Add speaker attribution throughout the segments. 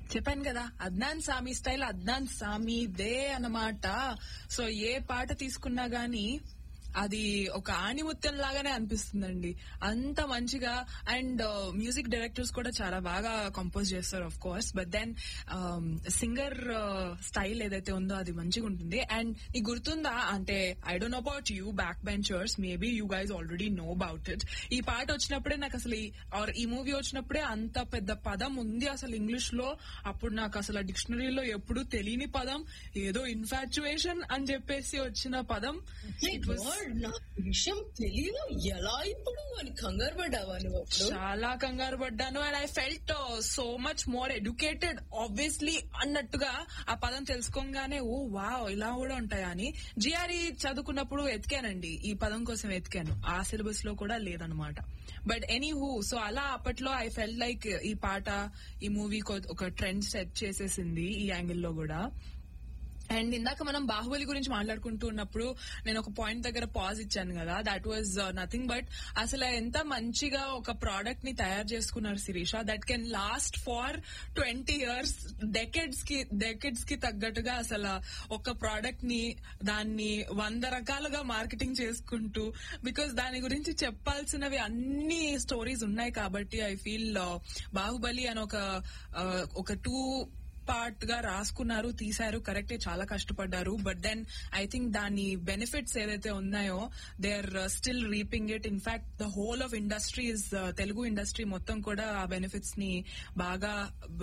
Speaker 1: చెప్పాను కదా అద్నాన్ సామి స్టైల్ అద్నాన్ సామి దే అన్నమాట సో ఏ పాట తీసుకున్నా గానీ అది ఒక ఆణిముత్యం లాగానే అనిపిస్తుందండి అంత మంచిగా అండ్ మ్యూజిక్ డైరెక్టర్స్ కూడా చాలా బాగా కంపోజ్ చేస్తారు of course but then singer style ఏదైతే ఉందో అది మంచిగా ఉంటుంది అండ్ నీకు గుర్తుందా అంటే I don't know about you back benchers maybe you guys already know about it ఈ పాట వచ్చినప్పుడే నాకు అసలు ఈ- or ఈ మూవీ వచ్చినప్పుడే అంత పెద్ద పదం ఉంది అసలు ఇంగ్లీష్ లో అప్పుడు నాకు అసలు డిక్షనరీలో ఎప్పుడు తెలియని పదం ఏదో ఇన్ఫాచ్యుయేషన్ అని చెప్పేసి వచ్చిన పదం ఇట్ వాస్
Speaker 2: God, నాకు ఈ విషయం తెలియదు ఎలా ఇప్పుడు అని కంగారు పడ్డావా నువ్వు అప్పుడు
Speaker 1: చాలా కంగారు పడ్డాను and I felt so much more educated obviously అన్నట్టుగా ఆ పదం తెలుసుకోగానే ఓ వావ్ ఇలా కూడా ఉంటాయా అని జిఆర్ఈ చదువుకున్నప్పుడు ఎతికానండి ఈ పదం కోసం ఎతికాను ఆ సిలబస్ లో కూడా లేదనమాట బట్ ఎనీ హూ సో అలా అప్పట్లో ఐ ఫెల్ లైక్ ఈ పాట ఈ మూవీ ఒక ట్రెండ్ సెట్ చేసేసింది ఈ యాంగిల్ లో కూడా అండ్ ఇందాక మనం బాహుబలి గురించి మాట్లాడుకుంటూ ఉన్నప్పుడు నేను ఒక పాయింట్ దగ్గర పాజ్ ఇచ్చాను కదా దాట్ వాజ్ నథింగ్ బట్ అసలు ఎంత మంచిగా ఒక ప్రోడక్ట్ ని తయారు చేసుకున్నారు Sirisha that can last for twenty years decades కి డెకెడ్స్ కి తగ్గట్టుగా అసలు ఒక ప్రోడక్ట్ ని దాన్ని వంద రకాలుగా మార్కెటింగ్ చేసుకుంటూ బికాస్ దాని గురించి చెప్పాల్సినవి అన్ని స్టోరీస్ ఉన్నాయి కాబట్టి ఐ ఫీల్ బాహుబలి అని ఒక uh, ఒక టూ పార్ట్ గా రాసుకున్నారు తీశారు కరెక్టే చాలా కష్టపడ్డారు బట్ దెన్ ఐ థింక్ దాని బెనిఫిట్స్ ఏదైతే ఉన్నాయో they are still reaping it in fact the whole of industries Telugu industry మొత్తం కూడా ఆ బెనిఫిట్స్ ని బాగా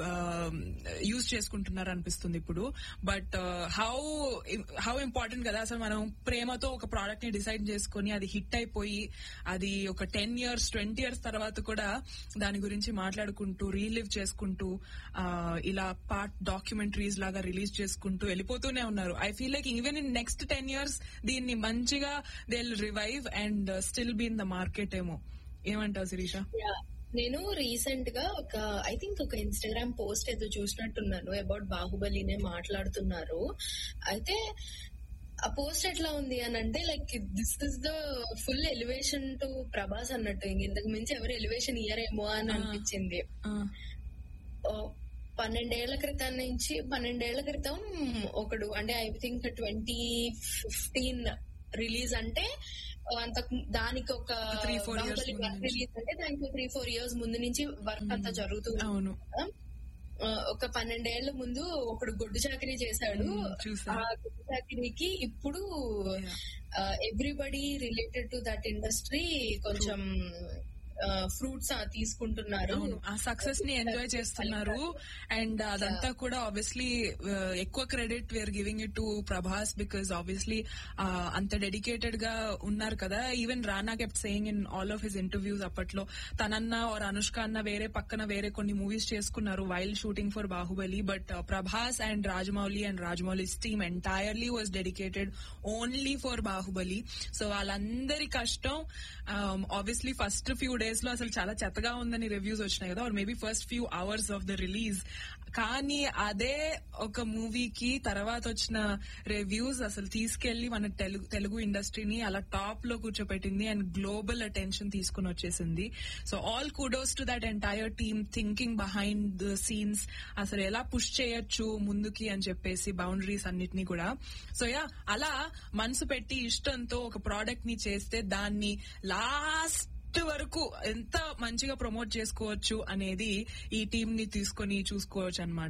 Speaker 1: యూజ్ చేసుకుంటున్నారు అనిపిస్తుంది ఇప్పుడు బట్ హౌ హౌ ఇంపార్టెంట్ కదా అసలు మనం ప్రేమతో ఒక ప్రోడక్ట్ ని డిసైడ్ చేసుకుని అది హిట్ అయిపోయి అది ఒక టెన్ ఇయర్స్ ట్వంటీ ఇయర్స్ తర్వాత కూడా దాని గురించి మాట్లాడుకుంటూ రీలివ్ చేసుకుంటూ ఆ, ఇలా పార్ట్ డాక్యుమెంటరీస్ లాగా రిలీజ్ చేసుకుంటూ వెళ్ళిపోతూనే ఉన్నారు I feel like even in next ten years దీన్ని మంచిగా they revive and still be in the market ఏమో ఏమంటావు శిరీష
Speaker 2: Yeah. నేను రీసెంట్ గా ఒక ఐ థింక్ ఒక ఇన్స్టాగ్రామ్ పోస్ట్ ఏదో చూసినట్టున్నాను అబౌట్ బాహుబలినే మాట్లాడుతున్నారు అయితే ఆ పోస్ట్ ఎట్లా ఉంది అని అంటే like this is the full elevation to Prabhas అన్నట్టు ఇంక ఇంతకు మించి ఎవరు ఎలివేషన్ ఇయ్యరేమో అని
Speaker 1: Ah.
Speaker 2: అనిపించింది
Speaker 1: ఆ,
Speaker 2: ఓ, పన్నెండేళ్ల క్రితం నుంచి పన్నెండేళ్ల క్రితం ఒకడు అంటే I think twenty fifteen release అంటే అంత దానికి ఒక
Speaker 1: Three, four years ముందు నుంచి.
Speaker 2: రిలీజ్ అంటే దానికి త్రీ ఫోర్ ఇయర్స్ ముందు నుంచి వర్క్ అంతా జరుగుతూ ఉంది
Speaker 1: అవును
Speaker 2: కదా. ఆ, ఒక పన్నెండేళ్ల ముందు ఒకడు గొడ్డు చాకరీ చేశాడు
Speaker 1: మ్మ్, చూసా.
Speaker 2: ఆ గొడ్డు చాకరీకి ఇప్పుడు everybody related to that industry కొంచెం ఫ్రూట్స్ తీసుకుంటున్నారు
Speaker 1: అవును ఆ సక్సెస్ ని ఎంజాయ్ చేస్తున్నారు అండ్ అదంతా కూడా ఆబ్వియస్లీ ఎక్కువ credit we are giving it to Prabhas because obviously అంత డెడికేటెడ్ గా ఉన్నారు కదా even Rana kept saying in all of his interviews అప్పట్లో తనన్న ఆర్ అనుష్క అన్న వేరే పక్కన వేరే కొన్ని మూవీస్ చేసుకున్నారు while shooting for Baahubali but Prabhas and Rajamouli and Rajamouli's team entirely was dedicated only for Baahubali so వాళ్ళందరి కష్టం ఆబ్వియస్లీ ఫస్ట్ ఫ్యూ డేస్ లో అసలు చాలా చెత్తగా ఉందని రివ్యూస్ వచ్చినాయి కదా or maybe first few hours of the release కానీ అదే ఒక మూవీకి తర్వాత వచ్చిన రివ్యూస్ అసలు తీసుకెళ్లి మన తెలుగు తెలుగు ఇండస్ట్రీని అలా టాప్ లో కూర్చోపెట్టింది అండ్ గ్లోబల్ అటెన్షన్ తీసుకుని వచ్చేసింది so all kudos to that entire team thinking behind the scenes అసలు ఎలా పుష్ చేయొచ్చు ముందుకి అని చెప్పేసి బౌండరీస్ అన్నిటినీ కూడా సో యా అలా మనసు పెట్టి ఇష్టంతో ఒక ప్రోడక్ట్ ని చేస్తే దాన్ని లాస్ట్ వరకు ఎంత మంచిగా ప్రమోట్ చేసుకోవచ్చు అనేది ఈ టీం ని తీసుకొని చూసుకోవచ్చు అనమాట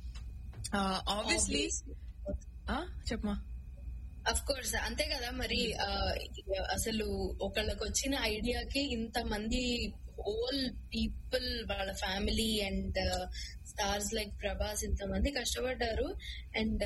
Speaker 1: ఆబ్వియస్లీ చెప్పమా
Speaker 2: అఫ్ కోర్స్ అంతే కదా మరి ఆ, అసలు ఒకళ్ళకి వచ్చిన ఐడియాకి ఇంత మంది ఓల్ పీపుల్ వాళ్ళ family and stars like Prabhas ఇంతమంది కష్టపడ్డారు అండ్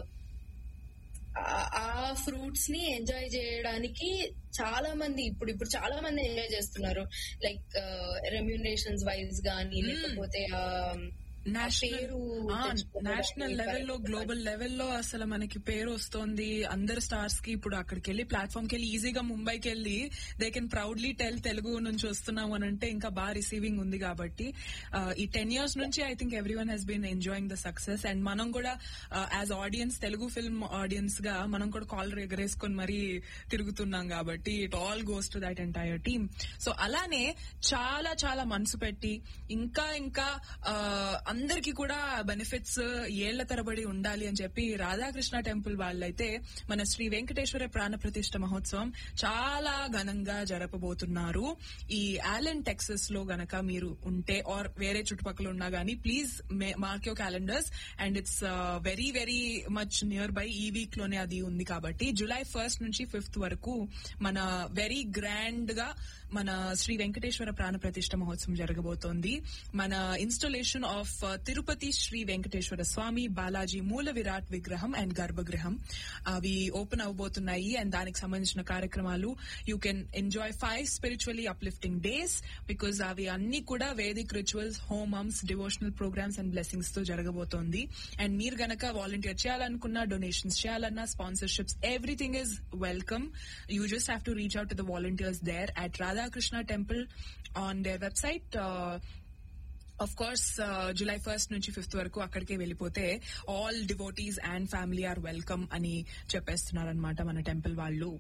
Speaker 2: ఆ ఫ్రూట్స్ ని ఎంజాయ్ చేయడానికి చాలా మంది ఇప్పుడు ఇప్పుడు చాలా మంది ఎంజాయ్ చేస్తున్నారు లైక్ రెమ్యూనరేషన్స్ వైజ్ గానీ లేకపోతే ఆ,
Speaker 1: నేషనల్
Speaker 2: పేరు తెచ్చుకోవడానికి
Speaker 1: నేషనల్ లెవెల్లో గ్లోబల్ లెవెల్లో అసలు మనకి పేరు వస్తోంది అందరు స్టార్స్ కి ఇప్పుడు అక్కడికి వెళ్ళి ప్లాట్ఫామ్ కి వెళ్ళి ఈజీగా ముంబైకి వెళ్ళి they can proudly tell Telugu నుంచి వస్తున్నాం అని అంటే ఇంకా బాగా రిసీవింగ్ ఉంది కాబట్టి ఆ, ఈ టెన్ ఇయర్స్ నుంచి I think everyone has been enjoying the success and మనం కూడా as audience Telugu film audience గా మనం కూడా కాల్ ఎగరేసుకొని మరీ తిరుగుతున్నాం కాబట్టి it all goes to that entire team so అలానే చాలా చాలా మనసు పెట్టి ఇంకా ఇంకా ఆ, అందరికీ కూడా బెనిఫిట్స్ ఏళ్ల తరబడి ఉండాలి అని చెప్పి రాధాకృష్ణ టెంపుల్ వాళ్ళైతే మన శ్రీ వెంకటేశ్వర ప్రాణ ప్రతిష్ఠ మహోత్సవం చాలా ఘనంగా జరపబోతున్నారు ఈ ఆలెన్ టెక్సస్ లో గనక మీరు ఉంటే ఆర్ వేరే చుట్టుపక్కల ఉన్నా గానీ please mark your calendars and it's very very much nearby ఈ వీక్ లోనే అది ఉంది కాబట్టి జూలై ఫస్ట్ నుంచి ఫిఫ్త్ వరకు మన వెరీ గ్రాండ్ గా మన శ్రీ వెంకటేశ్వర ప్రాణ ప్రతిష్ఠ మహోత్సవం జరగబోతోంది మన ఇన్స్టాలేషన్ ఆఫ్ తిరుపతి శ్రీ వెంకటేశ్వర స్వామి బాలాజీ మూల విరాట్ విగ్రహం అండ్ గర్భగృహం అవి ఓపెన్ అవబోతున్నాయి అండ్ దానికి సంబంధించిన కార్యక్రమాలు you can enjoy five spiritually uplifting days because అవి అన్ని కూడా Vedic rituals homams devotional programs and blessings తో జరగబోతోంది అండ్ మీరు గనక వాలంటీర్ చేయాలనుకున్నా డొనేషన్స్ చేయాలన్నా sponsorships everything is welcome you just have to reach out to the volunteers there at Radhakrishna temple on their website of course July first నుంచి fifth వరకు అక్కడికే వెళ్ళిపోతే all devotees and family are welcome అని చెప్పేస్తున్నారనమాట మన temple వాళ్ళు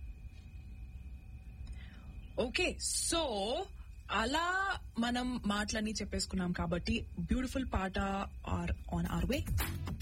Speaker 1: okay so అలా మనం మాటలన్నీ చెప్పేసుకున్నాం కాబట్టి బ్యూటిఫుల్ పాట ఆర్ ఆన్ ఆర్ వే